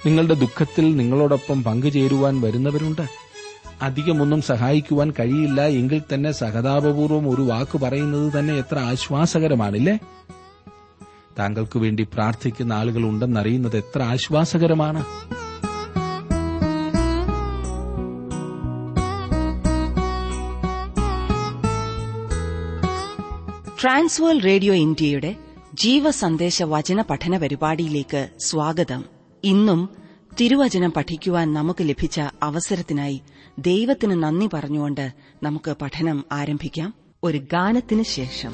നിങ്ങളുടെ ദുഃഖത്തിൽ നിങ്ങളോടൊപ്പം പങ്കുചേരുവാൻ വരുന്നവരുണ്ട് അധികമൊന്നും സഹായിക്കുവാൻ കഴിയില്ല എങ്കിൽ തന്നെ സഹതാപപൂർവ്വം ഒരു വാക്ക് പറയുന്നത് തന്നെ എത്ര ആശ്വാസകരമാണില്ലേ താങ്കൾക്ക് വേണ്ടി പ്രാർത്ഥിക്കുന്ന ആളുകൾ ഉണ്ടെന്നറിയുന്നത് എത്ര ആശ്വാസകരമാണ് ട്രാൻസ്വേൾ റേഡിയോ ഇന്ത്യയുടെ ജീവസന്ദേശ വചന പഠന പരിപാടിയിലേക്ക് സ്വാഗതം ഇന്നും തിരുവചനം പഠിക്കുവാൻ നമുക്ക് ലഭിച്ച അവസരത്തിനായി ദൈവത്തിന് നന്ദി പറഞ്ഞുകൊണ്ട് നമുക്ക് പഠനം ആരംഭിക്കാം ഒരു ഗാനത്തിന് ശേഷം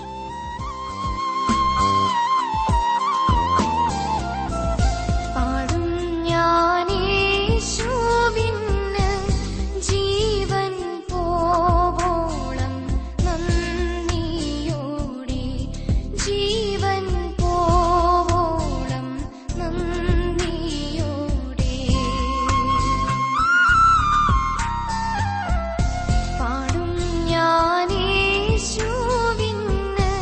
പാടും ഞാനേശുവിന് ജീവൻ പോവോളം നന്ദിയോടെ ജീവൻ പോവോളം നന്ദിയോടെ പാടും ഞാനേശുവിന്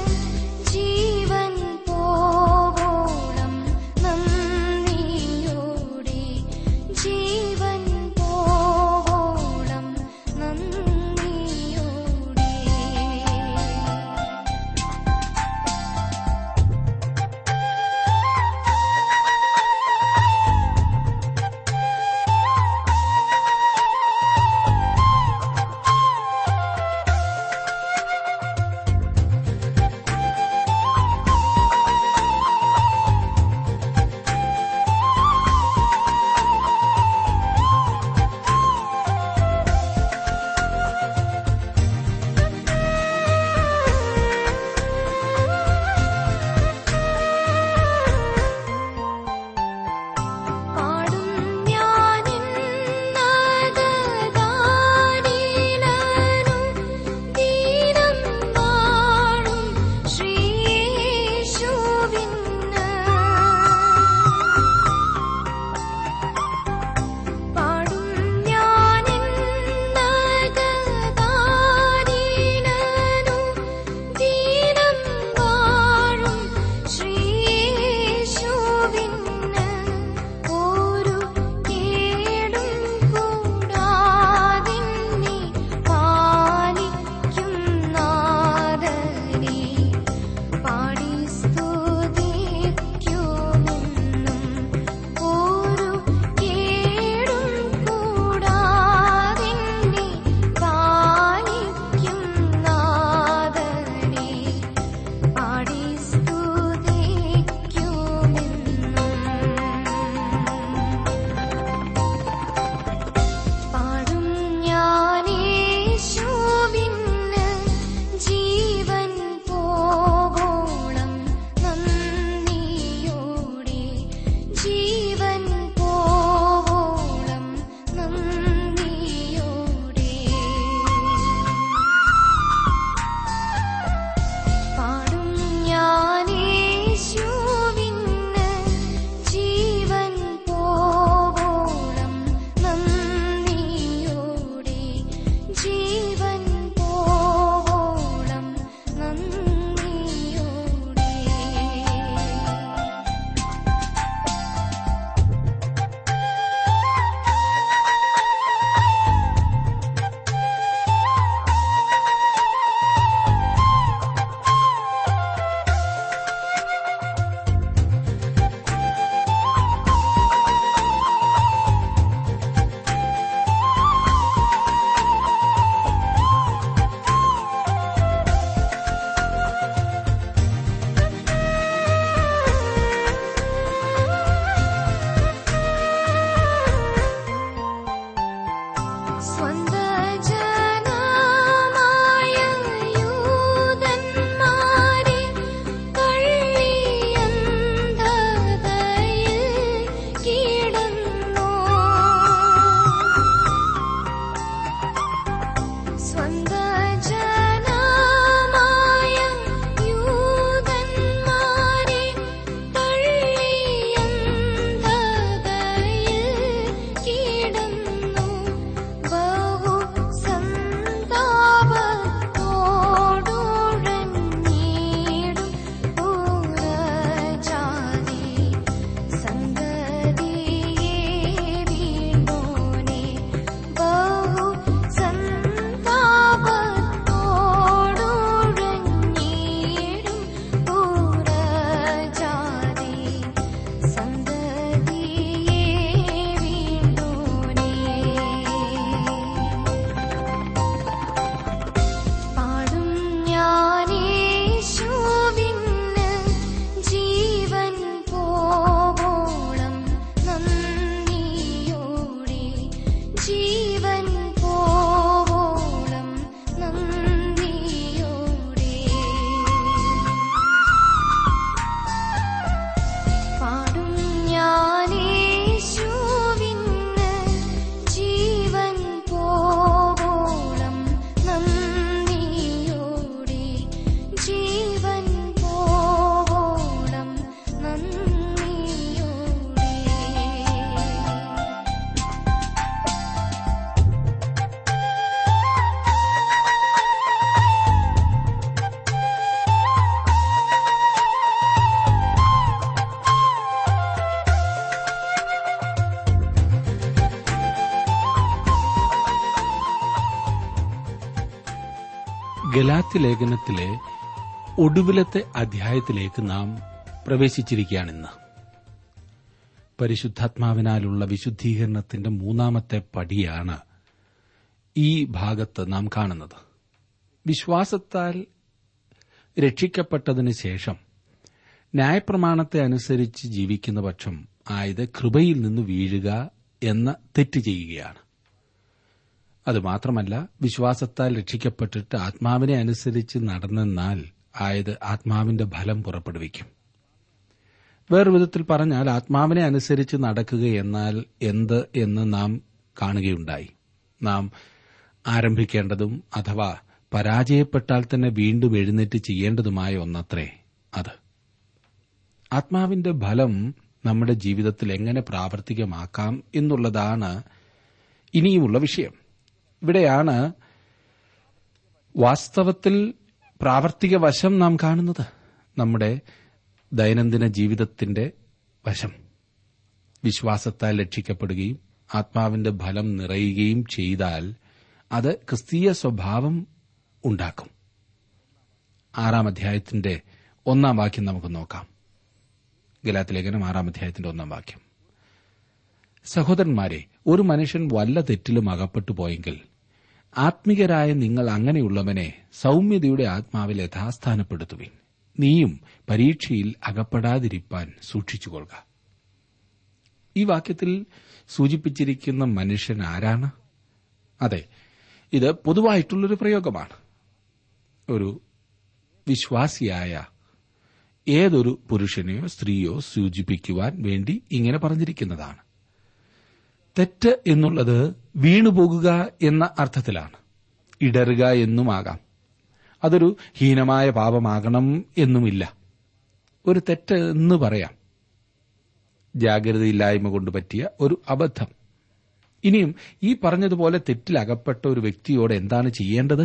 ഗലാത്തി ലേഖനത്തിലെ ഒടുവിലത്തെ അധ്യായത്തിലേക്ക് നാം പ്രവേശിച്ചിരിക്കുകയാണിന്ന് പരിശുദ്ധാത്മാവിനാലുള്ള വിശുദ്ധീകരണത്തിന്റെ മൂന്നാമത്തെ പടിയാണ് ഈ ഭാഗത്ത് നാം കാണുന്നത് വിശ്വാസത്താൽ രക്ഷിക്കപ്പെട്ടതിന് ശേഷം ന്യായപ്രമാണത്തെ അനുസരിച്ച് ജീവിക്കുന്ന പക്ഷം ആയത് കൃപയിൽ നിന്ന് വീഴുക എന്ന തെറ്റ് ചെയ്യുകയാണ് അതുമാത്രമല്ല വിശ്വാസത്താൽ രക്ഷിക്കപ്പെട്ടിട്ട് ആത്മാവിനെ അനുസരിച്ച് നടന്നെന്നാൽ ആയത് ആത്മാവിന്റെ ഫലം പുറപ്പെടുവിക്കും വേറൊരു വിധത്തിൽ പറഞ്ഞാൽ ആത്മാവിനെ അനുസരിച്ച് നടക്കുക എന്നാൽ എന്ത് എന്ന് നാം കാണുകയുണ്ടായി നാം ആരംഭിക്കേണ്ടതും അഥവാ പരാജയപ്പെട്ടാൽ തന്നെ വീണ്ടും എഴുന്നേറ്റ് ചെയ്യേണ്ടതുമായ ഒന്നത്രേ അത് ആത്മാവിന്റെ ഫലം നമ്മുടെ ജീവിതത്തിൽ എങ്ങനെ പ്രാവർത്തികമാക്കാം എന്നുള്ളതാണ് ഇനിയുമുള്ള വിഷയം ഇവിടെയാണ് വാസ്തവത്തിൽ പ്രാവർത്തിക വശം നാം കാണുന്നത് നമ്മുടെ ദൈനംദിന ജീവിതത്തിന്റെ വശം വിശ്വാസത്താൽ രക്ഷിക്കപ്പെടുകയും ആത്മാവിന്റെ ഫലം നിറയുകയും ചെയ്താൽ അത് ക്രിസ്തീയ സ്വഭാവം ഉണ്ടാക്കും ആറാം അധ്യായത്തിന്റെ ഒന്നാം വാക്യം നമുക്ക് നോക്കാം ഗലാത്ത് ലേഖനം ആറാം അധ്യായത്തിന്റെ ഒന്നാം വാക്യം സഹോദരന്മാരെ ഒരു മനുഷ്യൻ വല്ല തെറ്റിലും അകപ്പെട്ടു പോയെങ്കിൽ ആത്മികരായ നിങ്ങൾ അങ്ങനെയുള്ളവനെ സൗമ്യതയുടെ ആത്മാവിൽ യഥാസ്ഥാനപ്പെടുത്തുവിൻ നീയും പരീക്ഷയിൽ അകപ്പെടാതിരിപ്പാൻ സൂക്ഷിച്ചുകൊള്ളുക ഈ വാക്യത്തിൽ സൂചിപ്പിച്ചിരിക്കുന്ന മനുഷ്യൻ ആരാണ് അതെ ഇത് പൊതുവായിട്ടുള്ളൊരു പ്രയോഗമാണ് ഒരു വിശ്വാസിയായ ഏതൊരു പുരുഷനെയോ സ്ത്രീയോ സൂചിപ്പിക്കുവാൻ വേണ്ടി ഇങ്ങനെ പറഞ്ഞിരിക്കുന്നതാണ് തെറ്റ് എന്നുള്ളത് വീണുപോകുക എന്ന അർത്ഥത്തിലാണ് ഇടറുക എന്നുമാകാം അതൊരു ഹീനമായ പാപമാകണം എന്നുമില്ല ഒരു തെറ്റ് എന്ന് പറയാം ജാഗ്രതയില്ലായ്മ കൊണ്ട് പറ്റിയ ഒരു അബദ്ധം ഇനിയും ഈ പറഞ്ഞതുപോലെ തെറ്റിൽ അകപ്പെട്ട ഒരു വ്യക്തിയോട് എന്താണ് ചെയ്യേണ്ടത്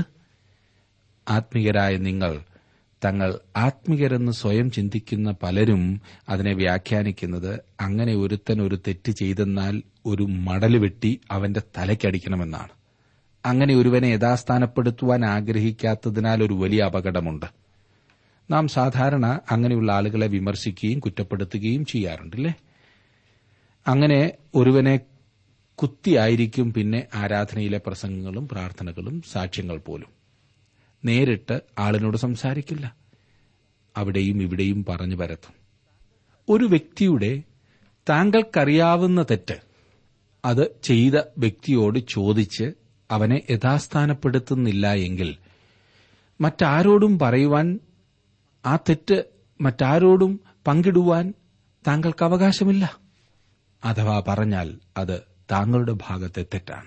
ആത്മികരായ നിങ്ങൾ തങ്ങൾ ആത്മികരെന്ന് സ്വയം ചിന്തിക്കുന്ന പലരും അതിനെ വ്യാഖ്യാനിക്കുന്നത് അങ്ങനെ ഒരുത്തൻ ഒരു തെറ്റ് ചെയ്തെന്നാൽ ഒരു മടല് വെട്ടി അവന്റെ തലയ്ക്കടിക്കണമെന്നാണ് അങ്ങനെ ഒരുവനെ യഥാസ്ഥാനപ്പെടുത്തുവാൻ ആഗ്രഹിക്കാത്തതിനാൽ ഒരു വലിയ അപകടമുണ്ട് നാം സാധാരണ അങ്ങനെയുള്ള ആളുകളെ വിമർശിക്കുകയും കുറ്റപ്പെടുത്തുകയും ചെയ്യാറുണ്ടല്ലേ അങ്ങനെ ഒരുവനെ കുത്തിയായിരിക്കും പിന്നെ ആരാധനയിലെ പ്രസംഗങ്ങളും പ്രാർത്ഥനകളും സാക്ഷ്യങ്ങൾ പോലും നേരിട്ട് ആളിനോട് സംസാരിക്കില്ല അവിടെയും ഇവിടെയും പറഞ്ഞു പരത്തും ഒരു വ്യക്തിയുടെ താങ്കൾക്കറിയാവുന്ന തെറ്റ് അത് ചെയ്ത വ്യക്തിയോട് ചോദിച്ച് അവനെ യഥാസ്ഥാനപ്പെടുത്തുന്നില്ല എങ്കിൽ മറ്റാരോടും പറയുവാൻ ആ തെറ്റ് മറ്റാരോടും പങ്കിടുവാൻ താങ്കൾക്ക് അവകാശമില്ല അഥവാ പറഞ്ഞാൽ അത് താങ്കളുടെ ഭാഗത്തെ തെറ്റാണ്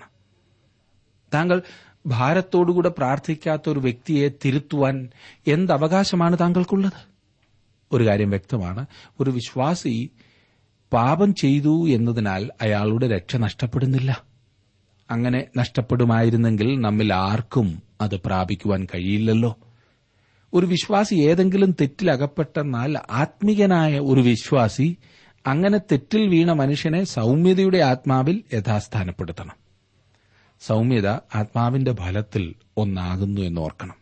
താങ്കൾ ഭാരത്തോടുകൂടെ പ്രാർത്ഥിക്കാത്ത ഒരു വ്യക്തിയെ തിരുത്തുവാൻ എന്ത് അവകാശമാണ് താങ്കൾക്കുള്ളത് ഒരു കാര്യം വ്യക്തമാണ് ഒരു വിശ്വാസി പാപം ചെയ്തു എന്നതിനാൽ അയാളുടെ രക്ഷ നഷ്ടപ്പെടുന്നില്ല അങ്ങനെ നഷ്ടപ്പെടുമായിരുന്നെങ്കിൽ നമ്മിൽ ആർക്കും അത് പ്രാപിക്കുവാൻ കഴിയില്ലല്ലോ ഒരു വിശ്വാസി ഏതെങ്കിലും തെറ്റിൽ അകപ്പെട്ടെന്നാൽ ആത്മികനായ ഒരു വിശ്വാസി അങ്ങനെ തെറ്റിൽ വീണ മനുഷ്യനെ സൗമ്യതയുടെ ആത്മാവിൽ യഥാസ്ഥാനപ്പെടുത്തണം സൗമ്യത ആത്മാവിന്റെ ഫലത്തിൽ ഒന്നാകുന്നു എന്നോർക്കണം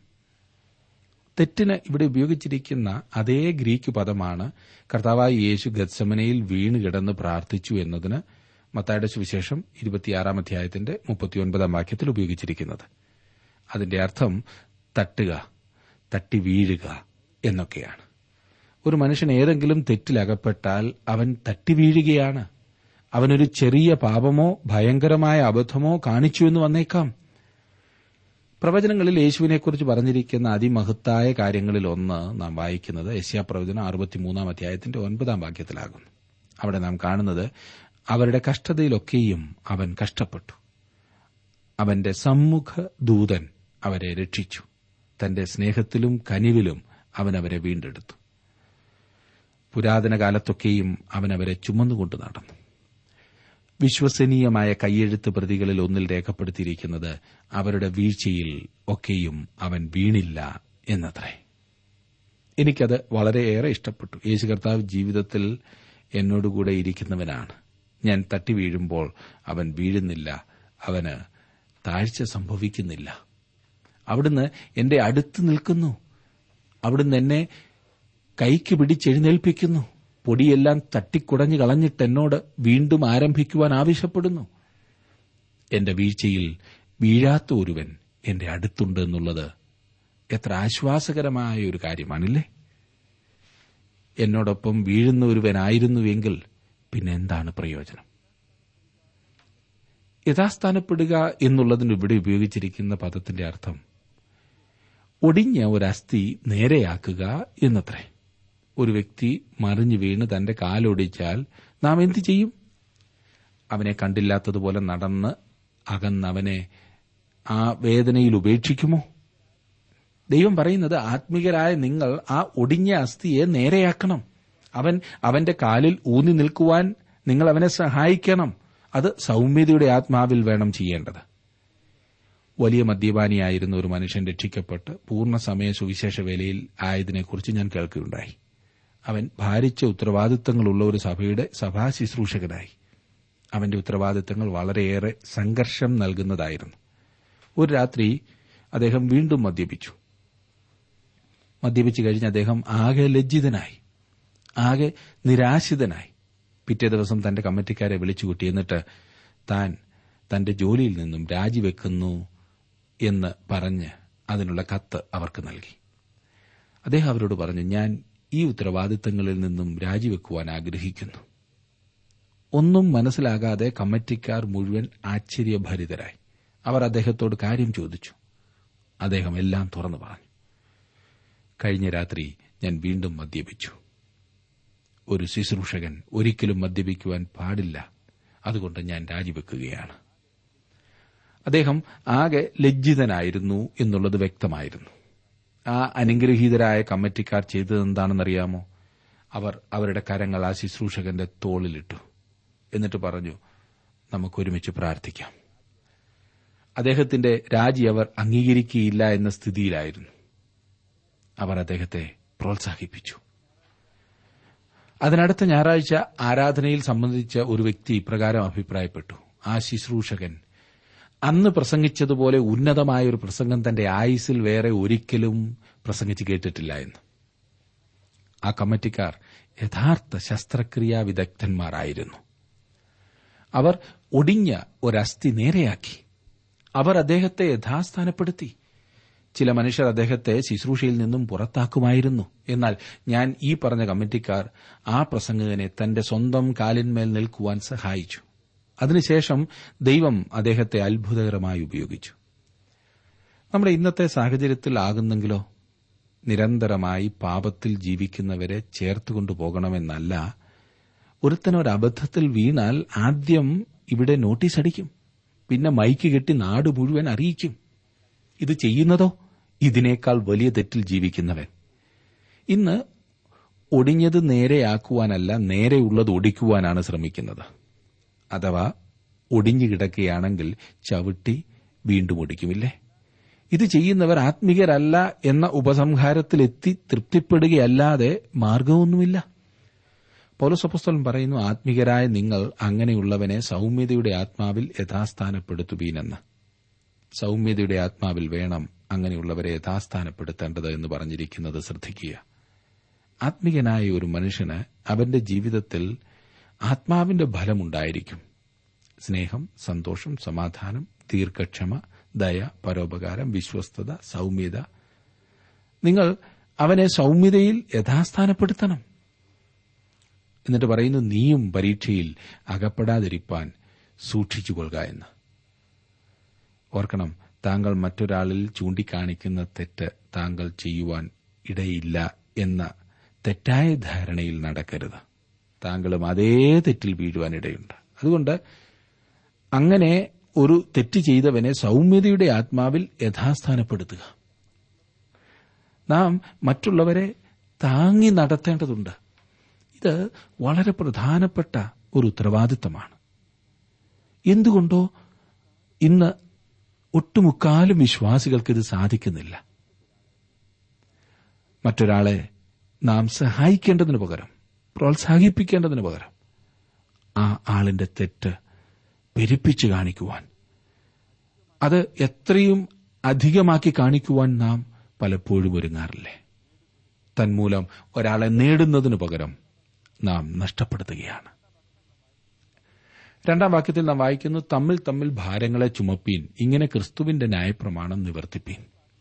തെറ്റിന് ഇവിടെ ഉപയോഗിച്ചിരിക്കുന്ന അതേ ഗ്രീക്ക് പദമാണ് കർത്താവായ യേശു ഗത്സമനയിൽ വീണ് കിടന്ന് പ്രാർത്ഥിച്ചു എന്നതിന് മത്തായുടെ സുവിശേഷം ഇരുപത്തിയാറാം അധ്യായത്തിന്റെ മുപ്പത്തിയൊൻപതാം വാക്യത്തിൽ ഉപയോഗിച്ചിരിക്കുന്നത് അതിന്റെ അർത്ഥം തട്ടുക തട്ടി വീഴുക എന്നൊക്കെയാണ് ഒരു മനുഷ്യൻ ഏതെങ്കിലും തെറ്റിലകപ്പെട്ടാൽ അവൻ തട്ടി വീഴുകയാണ് അവനൊരു ചെറിയ പാപമോ ഭയങ്കരമായ അബദ്ധമോ കാണിച്ചു എന്ന് വന്നേക്കാം പ്രവചനങ്ങളിൽ യേശുവിനെക്കുറിച്ച് പറഞ്ഞിരിക്കുന്ന അതിമഹത്തായ കാര്യങ്ങളിൽ ഒന്ന് നാം വായിക്കുന്നത് യശ്യാ പ്രവചനം അറുപത്തിമൂന്നാം അധ്യായത്തിന്റെ ഒൻപതാം വാക്യത്തിലാകുന്നു അവിടെ നാം കാണുന്നത് അവരുടെ കഷ്ടതയിലൊക്കെയും അവൻ കഷ്ടപ്പെട്ടു അവന്റെ സമ്മുഖ ദൂതൻ അവരെ രക്ഷിച്ചു തന്റെ സ്നേഹത്തിലും കനിവിലും അവൻ അവരെ വീണ്ടെടുത്തു പുരാതന കാലത്തൊക്കെയും അവൻ അവരെ ചുമന്നുകൊണ്ട് നടന്നു വിശ്വസനീയമായ കയ്യെഴുത്ത് പ്രതികളിൽ ഒന്നിൽ രേഖപ്പെടുത്തിയിരിക്കുന്നത് അവരുടെ വീഴ്ചയിൽ ഒക്കെയും അവൻ വീണില്ല എന്നത്രേ എനിക്കത് വളരെയേറെ ഇഷ്ടപ്പെട്ടു യേശു കർത്താവ് ജീവിതത്തിൽ എന്നോടുകൂടെ ഇരിക്കുന്നവനാണ് ഞാൻ തട്ടി വീഴുമ്പോൾ അവൻ വീഴുന്നില്ല അവന് താഴ്ച സംഭവിക്കുന്നില്ല അവിടുന്ന് എന്റെ അടുത്ത് നിൽക്കുന്നു അവിടുന്ന് എന്നെ കൈക്ക് പിടിച്ചെഴുന്നേൽപ്പിക്കുന്നു പൊടിയെല്ലാം തട്ടിക്കുടഞ്ഞു കളഞ്ഞിട്ട് എന്നോട് വീണ്ടും ആരംഭിക്കുവാൻ ആവശ്യപ്പെടുന്നു എന്റെ വീഴ്ചയിൽ വീഴാത്ത ഒരുവൻ എന്റെ അടുത്തുണ്ട് എന്നുള്ളത് എത്ര ആശ്വാസകരമായ ഒരു കാര്യമാണില്ലേ എന്നോടൊപ്പം വീഴുന്ന ഒരുവനായിരുന്നുവെങ്കിൽ പിന്നെ എന്താണ് പ്രയോജനം യഥാസ്ഥാനപ്പെടുക എന്നുള്ളതിന് ഇവിടെ ഉപയോഗിച്ചിരിക്കുന്ന പദത്തിന്റെ അർത്ഥം ഒടിഞ്ഞ ഒരസ്ഥി നേരെയാക്കുക എന്നത്രേ ഒരു വ്യക്തി മറിഞ്ഞു വീണ് തന്റെ കാലൊടിച്ചാൽ നാം എന്തു ചെയ്യും അവനെ കണ്ടില്ലാത്തതുപോലെ നടന്ന് അകന്നവനെ ആ വേദനയിൽ ഉപേക്ഷിക്കുമോ ദൈവം പറയുന്നത് ആത്മീകരായ നിങ്ങൾ ആ ഒടിഞ്ഞ അസ്ഥിയെ നേരെയാക്കണം അവൻ അവന്റെ കാലിൽ ഊന്നി നിൽക്കുവാൻ നിങ്ങൾ അവനെ സഹായിക്കണം അത് സൗമ്യതയുടെ ആത്മാവിൽ വേണം ചെയ്യേണ്ടത് വലിയ മദ്യപാനിയായിരുന്ന ഒരു മനുഷ്യൻ രക്ഷിക്കപ്പെട്ട് പൂർണ്ണസമയ സുവിശേഷ വേലയിൽ ആയതിനെക്കുറിച്ച് ഞാൻ കേൾക്കുകയുണ്ടായി അവൻ ഭാരിച്ച ഉത്തരവാദിത്തങ്ങളുള്ള ഒരു സഭയുടെ സഭാ ശുശ്രൂഷകനായി അവന്റെ ഉത്തരവാദിത്തങ്ങൾ വളരെയേറെ സംഘർഷം നൽകുന്നതായിരുന്നു ഒരു രാത്രി അദ്ദേഹം വീണ്ടും മദ്യപിച്ചു മദ്യപിച്ചു കഴിഞ്ഞ് അദ്ദേഹം ആകെ ലജ്ജിതനായി ആകെ നിരാശിതനായി പിറ്റേ ദിവസം തന്റെ കമ്മിറ്റിക്കാരെ വിളിച്ചുകൂട്ടി എന്നിട്ട് താൻ തന്റെ ജോലിയിൽ നിന്നും രാജിവെക്കുന്നു എന്ന് പറഞ്ഞ് അതിനുള്ള കത്ത് അവർക്ക് നൽകി അദ്ദേഹം അവരോട് പറഞ്ഞു ഞാൻ ഈ ഉത്തരവാദിത്തങ്ങളിൽ നിന്നും രാജിവെക്കുവാൻ ആഗ്രഹിക്കുന്നു ഒന്നും മനസ്സിലാകാതെ കമ്മിറ്റിക്കാർ മുഴുവൻ ആശ്ചര്യഭരിതരായി അവർ അദ്ദേഹത്തോട് കാര്യം ചോദിച്ചു അദ്ദേഹം എല്ലാം തുറന്നു പറഞ്ഞു കഴിഞ്ഞ രാത്രി ഞാൻ വീണ്ടും മദ്യപിച്ചു ഒരു ശുശ്രൂഷകൻ ഒരിക്കലും മദ്യപിക്കുവാൻ പാടില്ല അതുകൊണ്ട് ഞാൻ രാജിവെക്കുകയാണ് അദ്ദേഹം ആകെ ലജ്ജിതനായിരുന്നു എന്നുള്ളത് വ്യക്തമായിരുന്നു ആ അനുഗ്രഹീതരായ കമ്മിറ്റിക്കാർ ചെയ്തതെന്താണെന്നറിയാമോ അവർ അവരുടെ കരങ്ങൾ ആ ശുശ്രൂഷകന്റെ തോളിലിട്ടു എന്നിട്ട് പറഞ്ഞു നമുക്കൊരുമിച്ച് പ്രാർത്ഥിക്കാം അദ്ദേഹത്തിന്റെ രാജി അവർ അംഗീകരിക്കുകയില്ല എന്ന സ്ഥിതിയിലായിരുന്നു അവർ അദ്ദേഹത്തെ പ്രോത്സാഹിപ്പിച്ചു അതിനടുത്ത ഞായറാഴ്ച ആരാധനയിൽ സംബന്ധിച്ച ഒരു വ്യക്തി ഇപ്രകാരം അഭിപ്രായപ്പെട്ടു ആ ശുശ്രൂഷകൻ അന്ന് പ്രസംഗിച്ചതുപോലെ ഉന്നതമായ ഒരു പ്രസംഗം തന്റെ ആയുസിൽ വേറെ ഒരിക്കലും പ്രസംഗിച്ച് കേട്ടിട്ടില്ല എന്ന് ആ കമ്മിറ്റിക്കാർ യഥാർത്ഥ ശസ്ത്രക്രിയാ വിദഗ്ധന്മാരായിരുന്നു അവർ ഒടിഞ്ഞ ഒരസ്ഥി നേരെയാക്കി അവർ അദ്ദേഹത്തെ യഥാസ്ഥാനപ്പെടുത്തി ചില മനുഷ്യർ അദ്ദേഹത്തെ ശുശ്രൂഷയിൽ നിന്നും പുറത്താക്കുമായിരുന്നു എന്നാൽ ഞാൻ ഈ പറഞ്ഞ കമ്മിറ്റിക്കാർ ആ പ്രസംഗകനെ തന്റെ സ്വന്തം കാലിന്മേൽ നിൽക്കുവാൻ സഹായിച്ചു അതിനുശേഷം ദൈവം അദ്ദേഹത്തെ അത്ഭുതകരമായി ഉപയോഗിച്ചു നമ്മുടെ ഇന്നത്തെ സാഹചര്യത്തിൽ ആകുന്നെങ്കിലോ നിരന്തരമായി പാപത്തിൽ ജീവിക്കുന്നവരെ ചേർത്തുകൊണ്ടു പോകണമെന്നല്ല ഒരുത്തനൊരബദ്ധത്തിൽ വീണാൽ ആദ്യം ഇവിടെ നോട്ടീസ് അടിക്കും പിന്നെ മൈക്ക് കെട്ടി നാട് മുഴുവൻ അറിയിക്കും ഇത് ചെയ്യുന്നതോ ഇതിനേക്കാൾ വലിയ തെറ്റിൽ ജീവിക്കുന്നവൻ ഇന്ന് ഒടിഞ്ഞത് നേരെയാക്കുവാനല്ല നേരെയുള്ളത് ഒടിക്കുവാനാണ് ശ്രമിക്കുന്നത് അഥവാ ഒടിഞ്ഞു കിടക്കുകയാണെങ്കിൽ ചവിട്ടി വീണ്ടും ഒടിക്കുമില്ലേ ഇത് ചെയ്യുന്നവർ ആത്മീകരല്ല എന്ന ഉപസംഹാരത്തിലെത്തി തൃപ്തിപ്പെടുകയല്ലാതെ മാർഗമൊന്നുമില്ല പൗലസപ്പസ്തലൻ പറയുന്നു ആത്മീകരായ നിങ്ങൾ അങ്ങനെയുള്ളവനെ സൗമ്യതയുടെ ആത്മാവിൽ യഥാസ്ഥാനപ്പെടുത്തുവീനെന്ന് സൗമ്യതയുടെ ആത്മാവിൽ വേണം അങ്ങനെയുള്ളവരെ യഥാസ്ഥാനപ്പെടുത്തേണ്ടത് എന്ന് പറഞ്ഞിരിക്കുന്നത് ശ്രദ്ധിക്കുക ആത്മീകനായ ഒരു മനുഷ്യന് അവന്റെ ജീവിതത്തിൽ ആത്മാവിന്റെ ഫലമുണ്ടായിരിക്കും സ്നേഹം സന്തോഷം സമാധാനം ദീർഘക്ഷമ ദയ പരോപകാരം വിശ്വസ്തത സൗമ്യത നിങ്ങൾ അവനെ സൗമ്യതയിൽ യഥാസ്ഥാനപ്പെടുത്തണം എന്നിട്ട് പറയുന്നു നീയും പരീക്ഷയിൽ അകപ്പെടാതിരിപ്പാൻ സൂക്ഷിച്ചുകൊള്ളുക എന്ന് ഓർക്കണം താങ്കൾ മറ്റൊരാളിൽ ചൂണ്ടിക്കാണിക്കുന്ന തെറ്റ് താങ്കൾ ചെയ്യുവാൻ ഇടയില്ല എന്ന തെറ്റായ ധാരണയിൽ നടക്കരുത് താങ്കളും അതേ തെറ്റിൽ വീഴുവാൻ ഇടയുണ്ട് അതുകൊണ്ട് അങ്ങനെ ഒരു തെറ്റ് ചെയ്തവനെ സൗമ്യതയുടെ ആത്മാവിൽ യഥാസ്ഥാനപ്പെടുത്തുക നാം മറ്റുള്ളവരെ താങ്ങി നടത്തേണ്ടതുണ്ട് ഇത് വളരെ പ്രധാനപ്പെട്ട ഒരു ഉത്തരവാദിത്തമാണ് എന്തുകൊണ്ടോ ഇന്ന് ഒട്ടുമുക്കാലും വിശ്വാസികൾക്ക് ഇത് സാധിക്കുന്നില്ല മറ്റൊരാളെ നാം സഹായിക്കേണ്ടതിന് പകരം പ്രോത്സാഹിപ്പിക്കേണ്ടതിന് പകരം ആ ആളിന്റെ തെറ്റ് പെരുപ്പിച്ചു കാണിക്കുവാൻ അത് എത്രയും അധികമാക്കി കാണിക്കുവാൻ നാം പലപ്പോഴും ഒരുങ്ങാറില്ലേ തന്മൂലം ഒരാളെ നേടുന്നതിനു പകരം നാം നഷ്ടപ്പെടുത്തുകയാണ് രണ്ടാം വാക്യത്തിൽ നാം വായിക്കുന്നു തമ്മിൽ തമ്മിൽ ഭാരങ്ങളെ ചുമപ്പീൻ ഇങ്ങനെ ക്രിസ്തുവിന്റെ ന്യായപ്രമാണം നിവർത്തിപ്പീൻ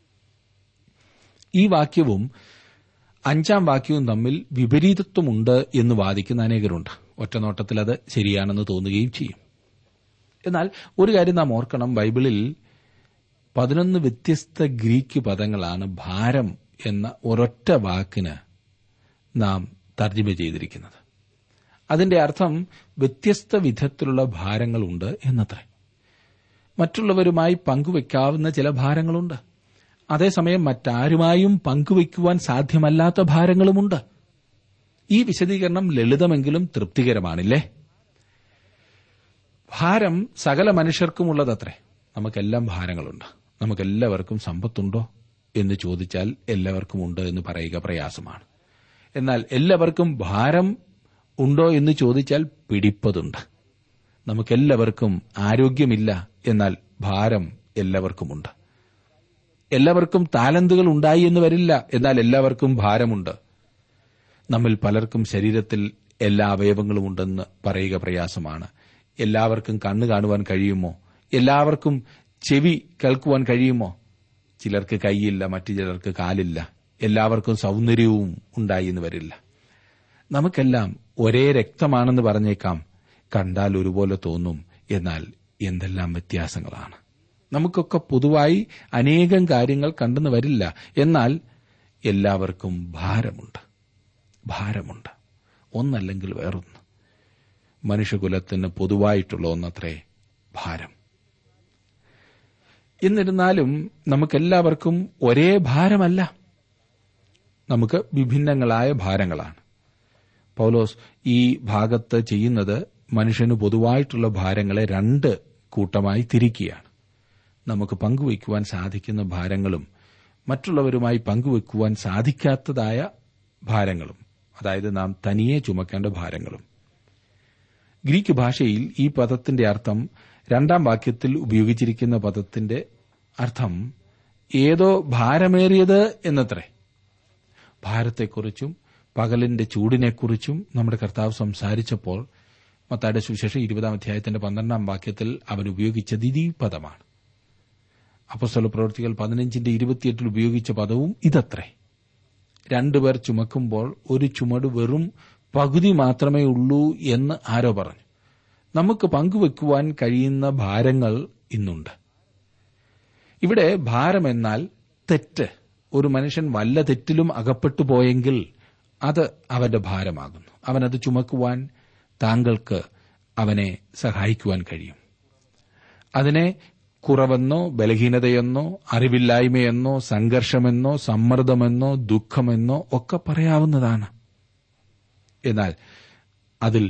ഈ വാക്യവും അഞ്ചാം വാക്യവും തമ്മിൽ വിപരീതത്വമുണ്ട് എന്ന് വാദിക്കുന്ന അനേകരുണ്ട് ഒറ്റനോട്ടത്തിൽ അത് ശരിയാണെന്ന് തോന്നുകയും ചെയ്യും എന്നാൽ ഒരു കാര്യം നാം ഓർക്കണം ബൈബിളിൽ പതിനൊന്ന് വ്യത്യസ്ത ഗ്രീക്ക് പദങ്ങളാണ് ഭാരം എന്ന ഒരൊറ്റ വാക്കിന് നാം തർജ്ജിമ ചെയ്തിരിക്കുന്നത് അതിന്റെ അർത്ഥം വ്യത്യസ്ത വിധത്തിലുള്ള ഭാരങ്ങളുണ്ട് എന്നത്രേ മറ്റുള്ളവരുമായി പങ്കുവയ്ക്കാവുന്ന ചില ഭാരങ്ങളുണ്ട് അതേസമയം മറ്റാരുമായും പങ്കുവയ്ക്കുവാൻ സാധ്യമല്ലാത്ത ഭാരങ്ങളുമുണ്ട് ഈ വിശദീകരണം ലളിതമെങ്കിലും തൃപ്തികരമാണില്ലേ ഭാരം സകല മനുഷ്യർക്കുമുള്ളതത്രേ നമുക്കെല്ലാം ഭാരങ്ങളുണ്ട് നമുക്കെല്ലാവർക്കും സമ്പത്തുണ്ടോ എന്ന് ചോദിച്ചാൽ എല്ലാവർക്കും ഉണ്ട് എന്ന് പറയുക പ്രയാസമാണ് എന്നാൽ എല്ലാവർക്കും ഭാരം ഉണ്ടോ എന്ന് ചോദിച്ചാൽ പിടിപ്പതുണ്ട് നമുക്കെല്ലാവർക്കും ആരോഗ്യമില്ല എന്നാൽ ഭാരം എല്ലാവർക്കുമുണ്ട് എല്ലാവർക്കും താലന്തുകൾ ഉണ്ടായി എന്ന് വരില്ല എന്നാൽ എല്ലാവർക്കും ഭാരമുണ്ട് നമ്മിൽ പലർക്കും ശരീരത്തിൽ എല്ലാ അവയവങ്ങളും ഉണ്ടെന്ന് പറയുക പ്രയാസമാണ് എല്ലാവർക്കും കണ്ണ് കാണുവാൻ കഴിയുമോ എല്ലാവർക്കും ചെവി കേൾക്കുവാൻ കഴിയുമോ ചിലർക്ക് കൈയില്ല മറ്റു ചിലർക്ക് കാലില്ല എല്ലാവർക്കും സൗന്ദര്യവും ഉണ്ടായി എന്ന് വരില്ല നമുക്കെല്ലാം ഒരേ രക്തമാണെന്ന് പറഞ്ഞേക്കാം കണ്ടാൽ ഒരുപോലെ തോന്നും എന്നാൽ എന്തെല്ലാം വ്യത്യാസങ്ങളാണ് നമുക്കൊക്കെ പൊതുവായി അനേകം കാര്യങ്ങൾ കണ്ടെന്ന് വരില്ല എന്നാൽ എല്ലാവർക്കും ഭാരമുണ്ട് ഭാരമുണ്ട് ഒന്നല്ലെങ്കിൽ വേറൊന്ന് മനുഷ്യകുലത്തിന് പൊതുവായിട്ടുള്ള ഒന്നത്രേ ഭാരം എന്നിരുന്നാലും നമുക്കെല്ലാവർക്കും ഒരേ ഭാരമല്ല നമുക്ക് വിഭിന്നങ്ങളായ ഭാരങ്ങളാണ് പൗലോസ് ഈ ഭാഗത്ത് ചെയ്യുന്നത് മനുഷ്യന് പൊതുവായിട്ടുള്ള ഭാരങ്ങളെ രണ്ട് കൂട്ടമായി തിരിക്കുകയാണ് നമുക്ക് പങ്കുവയ്ക്കുവാൻ സാധിക്കുന്ന ഭാരങ്ങളും മറ്റുള്ളവരുമായി പങ്കുവയ്ക്കുവാൻ സാധിക്കാത്തതായ ഭാരങ്ങളും അതായത് നാം തനിയെ ചുമക്കേണ്ട ഭാരങ്ങളും ഗ്രീക്ക് ഭാഷയിൽ ഈ പദത്തിന്റെ അർത്ഥം രണ്ടാം വാക്യത്തിൽ ഉപയോഗിച്ചിരിക്കുന്ന പദത്തിന്റെ അർത്ഥം ഏതോ ഭാരമേറിയത് എന്നത്രേ ഭാരത്തെക്കുറിച്ചും പകലിന്റെ ചൂടിനെക്കുറിച്ചും നമ്മുടെ കർത്താവ് സംസാരിച്ചപ്പോൾ മത്തായുടെ സുവിശേഷം ഇരുപതാം അധ്യായത്തിന്റെ പന്ത്രണ്ടാം വാക്യത്തിൽ അവൻ ഉപയോഗിച്ചത് ഈ പദമാണ് അപ്പസ്വല പ്രവൃത്തികൾ പതിനഞ്ചിന്റെ ഇരുപത്തിയെട്ടിൽ ഉപയോഗിച്ച പദവും ഇതത്രേ രണ്ടുപേർ ചുമക്കുമ്പോൾ ഒരു ചുമട് വെറും പകുതി മാത്രമേ ഉള്ളൂ എന്ന് ആരോ പറഞ്ഞു നമുക്ക് പങ്കുവെക്കുവാൻ കഴിയുന്ന ഭാരങ്ങൾ ഇന്നുണ്ട് ഇവിടെ ഭാരമെന്നാൽ തെറ്റ് ഒരു മനുഷ്യൻ വല്ല തെറ്റിലും അകപ്പെട്ടു പോയെങ്കിൽ അത് അവന്റെ ഭാരമാകുന്നു അവനത് ചുമക്കുവാൻ താങ്കൾക്ക് അവനെ സഹായിക്കുവാൻ കഴിയും അതിനെ കുറവെന്നോ ബലഹീനതയെന്നോ അറിവില്ലായ്മയെന്നോ സംഘർഷമെന്നോ സമ്മർദ്ദമെന്നോ ദുഃഖമെന്നോ ഒക്കെ പറയാവുന്നതാണ് എന്നാൽ അതിൽ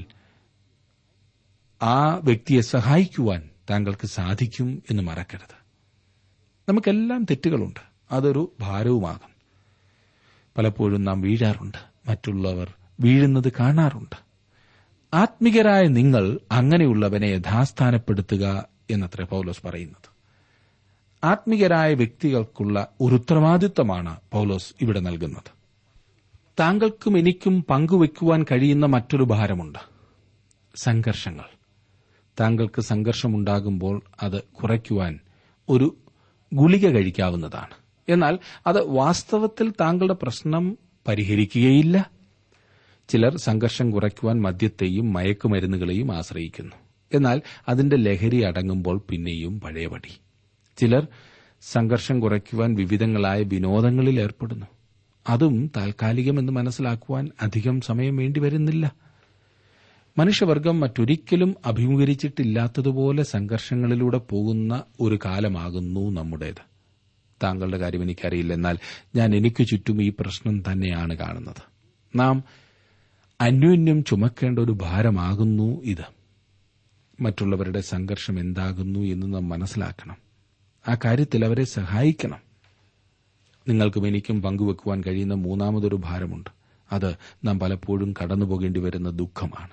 ആ വ്യക്തിയെ സഹായിക്കുവാൻ താങ്കൾക്ക് സാധിക്കും എന്ന് മറക്കരുത് നമുക്കെല്ലാം തെറ്റുകളുണ്ട് അതൊരു ഭാരവുമാകും പലപ്പോഴും നാം വീഴാറുണ്ട് മറ്റുള്ളവർ വീഴുന്നത് കാണാറുണ്ട് ആത്മികരായ നിങ്ങൾ അങ്ങനെയുള്ളവനെ യഥാസ്ഥാനപ്പെടുത്തുക എന്നത്ര പൗലോസ് പറയുന്നത് ആത്മികരായ വ്യക്തികൾക്കുള്ള ഒരു ഉത്തരവാദിത്തമാണ് പൗലോസ് ഇവിടെ നൽകുന്നത് താങ്കൾക്കും എനിക്കും പങ്കുവയ്ക്കുവാൻ കഴിയുന്ന മറ്റൊരു ഭാരമുണ്ട് സംഘർഷങ്ങൾ താങ്കൾക്ക് സംഘർഷമുണ്ടാകുമ്പോൾ അത് കുറയ്ക്കുവാൻ ഒരു ഗുളിക കഴിക്കാവുന്നതാണ് എന്നാൽ അത് വാസ്തവത്തിൽ താങ്കളുടെ പ്രശ്നം പരിഹരിക്കുകയില്ല ചിലർ സംഘർഷം കുറയ്ക്കുവാൻ മദ്യത്തെയും മയക്കുമരുന്നുകളെയും ആശ്രയിക്കുന്നു എന്നാൽ അതിന്റെ ലഹരി അടങ്ങുമ്പോൾ പിന്നെയും പഴയപടി ചിലർ സംഘർഷം കുറയ്ക്കുവാൻ വിവിധങ്ങളായ വിനോദങ്ങളിൽ ഏർപ്പെടുന്നു അതും താൽക്കാലികമെന്ന് മനസ്സിലാക്കുവാൻ അധികം സമയം വേണ്ടിവരുന്നില്ല മനുഷ്യവർഗം മറ്റൊരിക്കലും അഭിമുഖീകരിച്ചിട്ടില്ലാത്തതുപോലെ സംഘർഷങ്ങളിലൂടെ പോകുന്ന ഒരു കാലമാകുന്നു നമ്മുടേത് താങ്കളുടെ കാര്യം എനിക്കറിയില്ല എന്നാൽ ഞാൻ എനിക്ക് ചുറ്റും ഈ പ്രശ്നം തന്നെയാണ് കാണുന്നത് നാം അന്യോന്യം ചുമക്കേണ്ട ഒരു ഭാരമാകുന്നു ഇത് മറ്റുള്ളവരുടെ സംഘർഷം എന്താകുന്നു എന്ന് നാം മനസ്സിലാക്കണം ആ കാര്യത്തിൽ അവരെ സഹായിക്കണം നിങ്ങൾക്കും എനിക്കും പങ്കുവെക്കുവാൻ കഴിയുന്ന മൂന്നാമതൊരു ഭാരമുണ്ട് അത് നാം പലപ്പോഴും കടന്നുപോകേണ്ടി വരുന്ന ദുഃഖമാണ്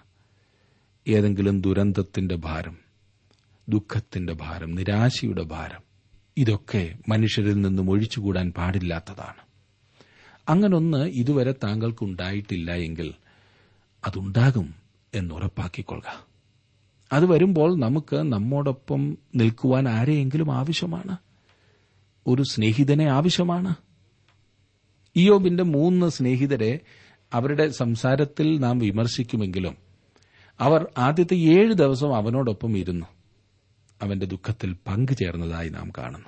ഏതെങ്കിലും ദുരന്തത്തിന്റെ ഭാരം ദുഃഖത്തിന്റെ ഭാരം നിരാശയുടെ ഭാരം ഇതൊക്കെ മനുഷ്യരിൽ നിന്നും ഒഴിച്ചുകൂടാൻ പാടില്ലാത്തതാണ് അങ്ങനൊന്ന് ഇതുവരെ താങ്കൾക്കുണ്ടായിട്ടില്ല എങ്കിൽ അതുണ്ടാകും എന്നുറപ്പാക്കിക്കൊള്ളുക അത് വരുമ്പോൾ നമുക്ക് നമ്മോടൊപ്പം നിൽക്കുവാൻ ആരെയെങ്കിലും ആവശ്യമാണ് ഒരു സ്നേഹിതനെ ആവശ്യമാണ് ഇയോബിന്റെ മൂന്ന് സ്നേഹിതരെ അവരുടെ സംസാരത്തിൽ നാം വിമർശിക്കുമെങ്കിലും അവർ ആദ്യത്തെ ഏഴ് ദിവസം അവനോടൊപ്പം ഇരുന്നു അവന്റെ ദുഃഖത്തിൽ പങ്കുചേർന്നതായി നാം കാണുന്നു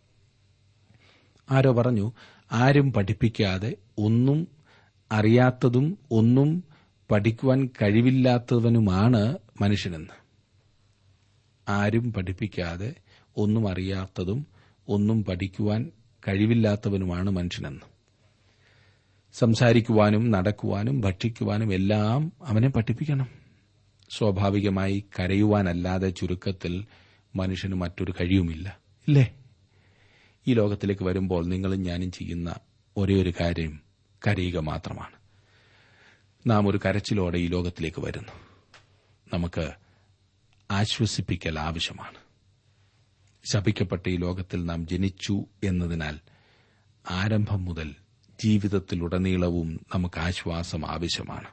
ആരോ പറഞ്ഞു ആരും പഠിപ്പിക്കാതെ ഒന്നും അറിയാത്തതും ഒന്നും പഠിക്കുവാൻ കഴിവില്ലാത്തവനുമാണ് മനുഷ്യനെന്ന് ആരും പഠിപ്പിക്കാതെ ഒന്നും അറിയാത്തതും ഒന്നും പഠിക്കുവാൻ കഴിവില്ലാത്തവനുമാണ് മനുഷ്യനെന്ന് സംസാരിക്കുവാനും നടക്കുവാനും ഭക്ഷിക്കുവാനും എല്ലാം അവനെ പഠിപ്പിക്കണം സ്വാഭാവികമായി കരയുവാനല്ലാതെ ചുരുക്കത്തിൽ മനുഷ്യന് മറ്റൊരു കഴിയുമില്ല ഇല്ലേ ഈ ലോകത്തിലേക്ക് വരുമ്പോൾ നിങ്ങളും ഞാനും ചെയ്യുന്ന ഒരേ ഒരു കാര്യം കരയുക മാത്രമാണ് നാം ഒരു കരച്ചിലോടെ ഈ ലോകത്തിലേക്ക് വരുന്നു നമുക്ക് ആശ്വസിപ്പിക്കൽ ആവശ്യമാണ് ശപിക്കപ്പെട്ട ഈ ലോകത്തിൽ നാം ജനിച്ചു എന്നതിനാൽ ആരംഭം മുതൽ ജീവിതത്തിലുടനീളവും നമുക്ക് ആശ്വാസം ആവശ്യമാണ്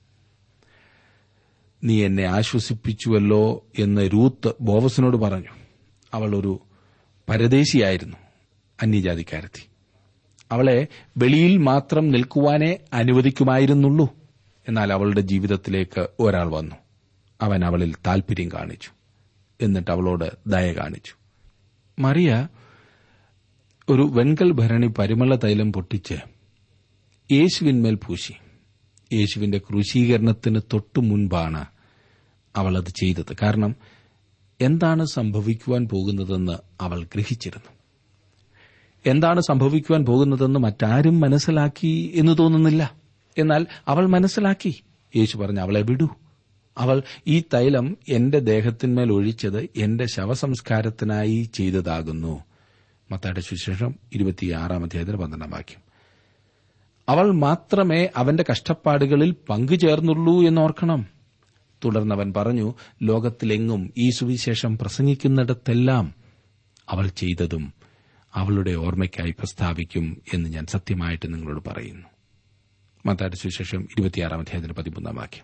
നീ എന്നെ ആശ്വസിപ്പിച്ചുവല്ലോ എന്ന് രൂത്ത് ബോവസിനോട് പറഞ്ഞു അവൾ ഒരു പരദേശിയായിരുന്നു അന്യജാതിക്കാരത്തി അവളെ വെളിയിൽ മാത്രം നിൽക്കുവാനേ അനുവദിക്കുമായിരുന്നുള്ളൂ എന്നാൽ അവളുടെ ജീവിതത്തിലേക്ക് ഒരാൾ വന്നു അവൻ അവളിൽ താൽപര്യം കാണിച്ചു എന്നിട്ട് അവളോട് ദയ കാണിച്ചു മറിയ ഒരു വെൺകൽ ഭരണി പരിമള തൈലം പൊട്ടിച്ച് യേശുവിന്മേൽ പൂശി യേശുവിന്റെ ക്രൂശീകരണത്തിന് തൊട്ടു മുൻപാണ് അവൾ അത് ചെയ്തത് കാരണം എന്താണ് സംഭവിക്കുവാൻ പോകുന്നതെന്ന് അവൾ ഗ്രഹിച്ചിരുന്നു എന്താണ് സംഭവിക്കുവാൻ പോകുന്നതെന്ന് മറ്റാരും മനസ്സിലാക്കി എന്ന് തോന്നുന്നില്ല എന്നാൽ അവൾ മനസ്സിലാക്കി യേശു പറഞ്ഞു അവളെ വിടൂ അവൾ ഈ തൈലം എന്റെ ദേഹത്തിന്മേൽ ഒഴിച്ചത് എന്റെ ശവസംസ്കാരത്തിനായി ചെയ്തതാകുന്നു മത്തായുടെ സുശേഷം ഇരുപത്തിയാറാം അധ്യായത്തിന് പന്ത്രണ്ടാം വാക്യം അവൾ മാത്രമേ അവന്റെ കഷ്ടപ്പാടുകളിൽ പങ്കുചേർന്നുള്ളൂ എന്നോർക്കണം തുടർന്നവൻ പറഞ്ഞു ലോകത്തിലെങ്ങും ഈ സുവിശേഷം പ്രസംഗിക്കുന്നിടത്തെല്ലാം അവൾ ചെയ്തതും അവളുടെ ഓർമ്മയ്ക്കായി പ്രസ്താവിക്കും എന്ന് ഞാൻ സത്യമായിട്ട് നിങ്ങളോട് പറയുന്നു മത്തായുടെ സുവിശേഷം ഇരുപത്തിയാറാം അധ്യായത്തിന് പതിമൂന്നാം വാക്യം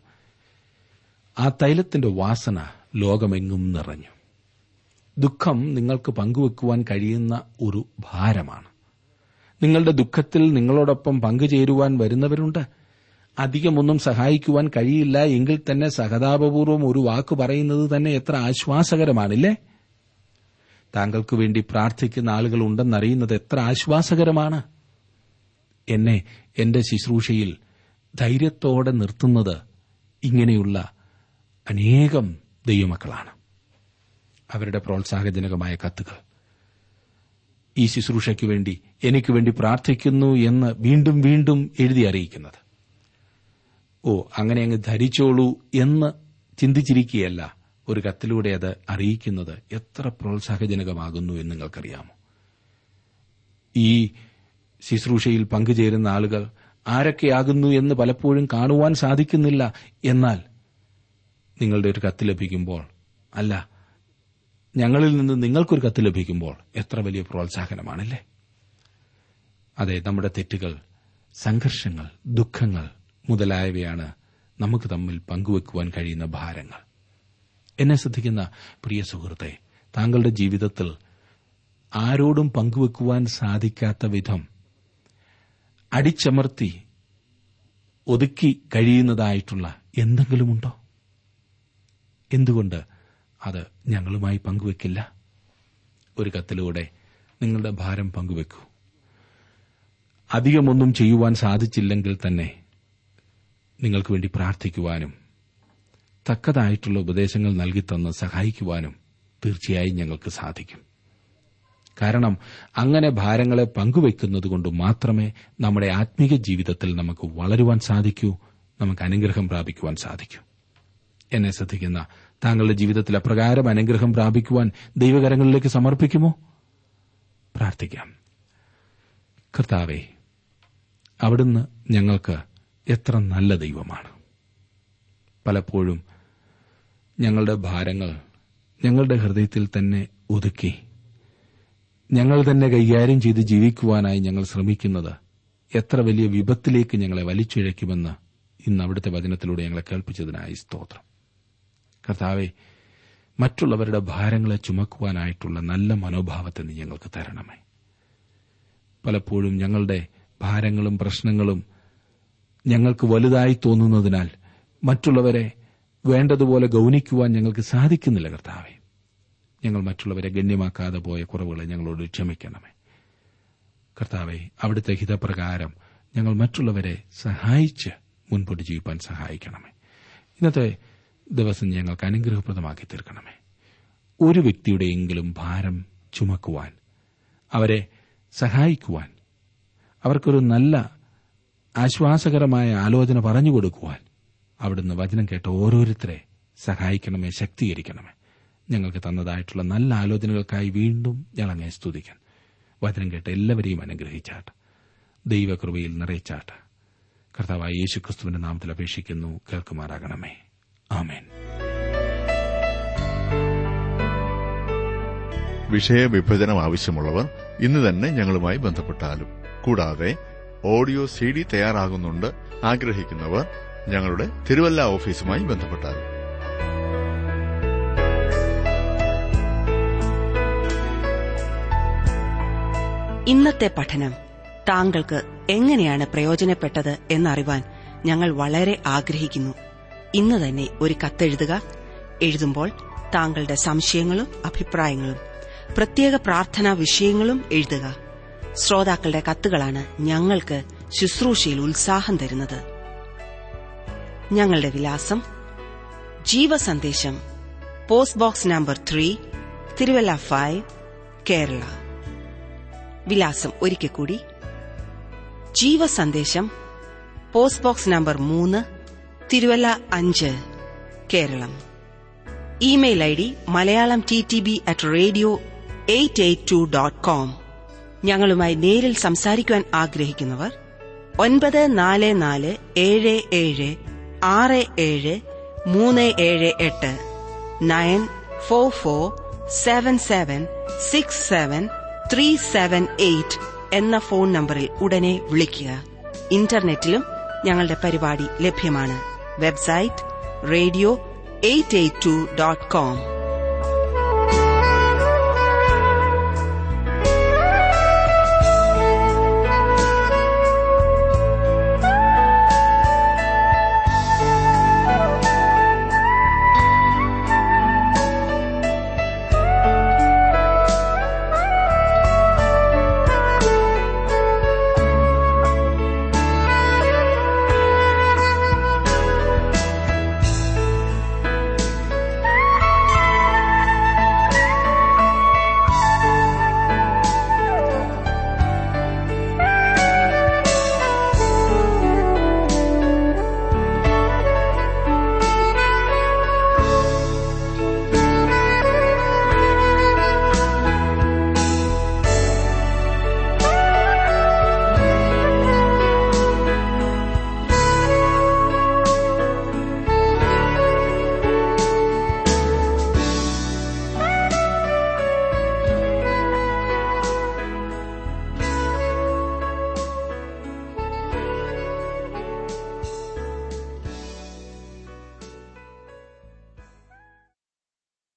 ആ തൈലത്തിന്റെ വാസന ലോകമെങ്ങും നിറഞ്ഞു ദുഃഖം നിങ്ങൾക്ക് പങ്കുവെക്കുവാൻ കഴിയുന്ന ഒരു ഭാരമാണ് നിങ്ങളുടെ ദുഃഖത്തിൽ നിങ്ങളോടൊപ്പം പങ്കുചേരുവാൻ വരുന്നവരുണ്ട് അധികമൊന്നും സഹായിക്കുവാൻ കഴിയില്ല എങ്കിൽ തന്നെ സഹതാപപൂർവം ഒരു വാക്ക് പറയുന്നത് തന്നെ എത്ര ആശ്വാസകരമാണില്ലേ താങ്കൾക്ക് വേണ്ടി പ്രാർത്ഥിക്കുന്ന ആളുകൾ ഉണ്ടെന്നറിയുന്നത് എത്ര ആശ്വാസകരമാണ് എന്നെ എന്റെ ശുശ്രൂഷയിൽ ധൈര്യത്തോടെ നിർത്തുന്നത് ഇങ്ങനെയുള്ള അനേകം ദൈവമക്കളാണ് അവരുടെ പ്രോത്സാഹജനകമായ കത്തുകൾ ഈ ശുശ്രൂഷയ്ക്ക് വേണ്ടി എനിക്ക് വേണ്ടി പ്രാർത്ഥിക്കുന്നു എന്ന് വീണ്ടും വീണ്ടും എഴുതി അറിയിക്കുന്നത് ഓ അങ്ങനെ അങ്ങ് ധരിച്ചോളൂ എന്ന് ചിന്തിച്ചിരിക്കുകയല്ല ഒരു കത്തിലൂടെ അത് അറിയിക്കുന്നത് എത്ര പ്രോത്സാഹജനകമാകുന്നു എന്ന് നിങ്ങൾക്കറിയാമോ ഈ ശുശ്രൂഷയിൽ പങ്കുചേരുന്ന ആളുകൾ ആരൊക്കെയാകുന്നു എന്ന് പലപ്പോഴും കാണുവാൻ സാധിക്കുന്നില്ല എന്നാൽ നിങ്ങളുടെ ഒരു കത്ത് ലഭിക്കുമ്പോൾ അല്ല ഞങ്ങളിൽ നിന്ന് നിങ്ങൾക്കൊരു കത്ത് ലഭിക്കുമ്പോൾ എത്ര വലിയ പ്രോത്സാഹനമാണല്ലേ അതെ നമ്മുടെ തെറ്റുകൾ സംഘർഷങ്ങൾ ദുഃഖങ്ങൾ മുതലായവയാണ് നമുക്ക് തമ്മിൽ പങ്കുവെക്കുവാൻ കഴിയുന്ന ഭാരങ്ങൾ എന്നെ ശ്രദ്ധിക്കുന്ന പ്രിയ സുഹൃത്തെ താങ്കളുടെ ജീവിതത്തിൽ ആരോടും പങ്കുവെക്കുവാൻ സാധിക്കാത്ത വിധം അടിച്ചമർത്തി ഒതുക്കി കഴിയുന്നതായിട്ടുള്ള എന്തെങ്കിലുമുണ്ടോ എന്തുകൊണ്ട് അത് ഞങ്ങളുമായി പങ്കുവെക്കില്ല ഒരു കത്തിലൂടെ നിങ്ങളുടെ ഭാരം പങ്കുവെക്കൂ അധികമൊന്നും ചെയ്യുവാൻ സാധിച്ചില്ലെങ്കിൽ തന്നെ നിങ്ങൾക്ക് വേണ്ടി പ്രാർത്ഥിക്കുവാനും തക്കതായിട്ടുള്ള ഉപദേശങ്ങൾ നൽകിത്തന്ന് സഹായിക്കുവാനും തീർച്ചയായും ഞങ്ങൾക്ക് സാധിക്കും കാരണം അങ്ങനെ ഭാരങ്ങളെ പങ്കുവെക്കുന്നതുകൊണ്ട് മാത്രമേ നമ്മുടെ ആത്മീക ജീവിതത്തിൽ നമുക്ക് വളരുവാൻ സാധിക്കൂ നമുക്ക് അനുഗ്രഹം പ്രാപിക്കുവാൻ സാധിക്കൂ എന്നെ ശ്രദ്ധിക്കുന്ന താങ്കളുടെ ജീവിതത്തിൽ അപ്രകാരം അനുഗ്രഹം പ്രാപിക്കുവാൻ ദൈവകരങ്ങളിലേക്ക് സമർപ്പിക്കുമോ പ്രാർത്ഥിക്കാം കർത്താവെ അവിടുന്ന് ഞങ്ങൾക്ക് എത്ര നല്ല ദൈവമാണ് പലപ്പോഴും ഞങ്ങളുടെ ഭാരങ്ങൾ ഞങ്ങളുടെ ഹൃദയത്തിൽ തന്നെ ഒതുക്കി ഞങ്ങൾ തന്നെ കൈകാര്യം ചെയ്ത് ജീവിക്കുവാനായി ഞങ്ങൾ ശ്രമിക്കുന്നത് എത്ര വലിയ വിപത്തിലേക്ക് ഞങ്ങളെ വലിച്ചിഴയ്ക്കുമെന്ന് ഇന്ന് അവിടുത്തെ വചനത്തിലൂടെ ഞങ്ങളെ കേൾപ്പിച്ചതിനായി സ്തോത്രം കർത്താവെ മറ്റുള്ളവരുടെ ഭാരങ്ങളെ ചുമക്കുവാനായിട്ടുള്ള നല്ല മനോഭാവത്തെ നീ ഞങ്ങൾക്ക് തരണമേ പലപ്പോഴും ഞങ്ങളുടെ ഭാരങ്ങളും പ്രശ്നങ്ങളും ഞങ്ങൾക്ക് വലുതായി തോന്നുന്നതിനാൽ മറ്റുള്ളവരെ വേണ്ടതുപോലെ ഗൌനിക്കുവാൻ ഞങ്ങൾക്ക് സാധിക്കുന്നില്ല കർത്താവെ ഞങ്ങൾ മറ്റുള്ളവരെ ഗണ്യമാക്കാതെ പോയ കുറവുകളെ ഞങ്ങളോട് ക്ഷമിക്കണമേ കർത്താവെ അവിടുത്തെ ഹിതപ്രകാരം ഞങ്ങൾ മറ്റുള്ളവരെ സഹായിച്ച് മുൻപോട്ട് ജീവിപ്പാൻ സഹായിക്കണമേ ഇന്നത്തെ ദിവസം ഞങ്ങൾക്ക് അനുഗ്രഹപ്രദമാക്കി തീർക്കണമേ ഒരു വ്യക്തിയുടെയെങ്കിലും ഭാരം ചുമക്കുവാൻ അവരെ സഹായിക്കുവാൻ അവർക്കൊരു നല്ല ആശ്വാസകരമായ ആലോചന പറഞ്ഞു കൊടുക്കുവാൻ അവിടുന്ന് വചനം കേട്ട ഓരോരുത്തരെ സഹായിക്കണമേ ശക്തീകരിക്കണമേ ഞങ്ങൾക്ക് തന്നതായിട്ടുള്ള നല്ല ആലോചനകൾക്കായി വീണ്ടും ഞങ്ങളങ്ങെ സ്തുതിക്കാൻ വചനം കേട്ട എല്ലാവരെയും അനുഗ്രഹിച്ചാട്ട് ദൈവകൃപയിൽ നിറയിച്ചാട്ട് കർത്താവായ യേശു ക്രിസ്തുവിന്റെ നാമത്തിൽ അപേക്ഷിക്കുന്നു കേൾക്കുമാറാകണമേ ആമേൻ വിഷയവിഭജനം ആവശ്യമുള്ളവർ ഇന്ന് തന്നെ ഞങ്ങളുമായി ബന്ധപ്പെട്ടാലും കൂടാതെ ഓഡിയോ സി ഡി തയ്യാറാകുന്നുണ്ട് ആഗ്രഹിക്കുന്നവർ ഞങ്ങളുടെ തിരുവല്ല ഓഫീസുമായി ബന്ധപ്പെട്ടാലും ഇന്നത്തെ പഠനം താങ്കൾക്ക് എങ്ങനെയാണ് പ്രയോജനപ്പെട്ടത് എന്നറിവാൻ ഞങ്ങൾ വളരെ ആഗ്രഹിക്കുന്നു ഇന്ന് തന്നെ ഒരു കത്തെഴുതുക എഴുതുമ്പോൾ താങ്കളുടെ സംശയങ്ങളും അഭിപ്രായങ്ങളും പ്രത്യേക പ്രാർത്ഥനാ വിഷയങ്ങളും എഴുതുക ശ്രോതാക്കളുടെ കത്തുകളാണ് ഞങ്ങൾക്ക് ശുശ്രൂഷയിൽ ഉത്സാഹം തരുന്നത് ഞങ്ങളുടെ വിലാസം ജീവസന്ദേശം post box number three Thiruvalla five Kerala വിലാസം ഒരിക്കൽ കൂടി ജീവസന്ദേശം പോസ്റ്റ് ബോക്സ് നമ്പർ മൂന്ന് തിരുവല്ല അഞ്ച് Keralam email I D Malayalam T T B at radio eight eight two dot com ഞങ്ങളുമായി നേരിൽ സംസാരിക്കുവാൻ ആഗ്രഹിക്കുന്നവർ ഒൻപത് നാല് നാല് ഏഴ് ഏഴ് ആറ് ഏഴ് മൂന്ന് ഏഴ് എട്ട് nine four four seven seven six seven three seven eight എന്ന ഫോൺ നമ്പറിൽ ഉടനെ വിളിക്കുക ഇന്റർനെറ്റിലും ഞങ്ങളുടെ പരിപാടി ലഭ്യമാണ് website radio eight eight two dot com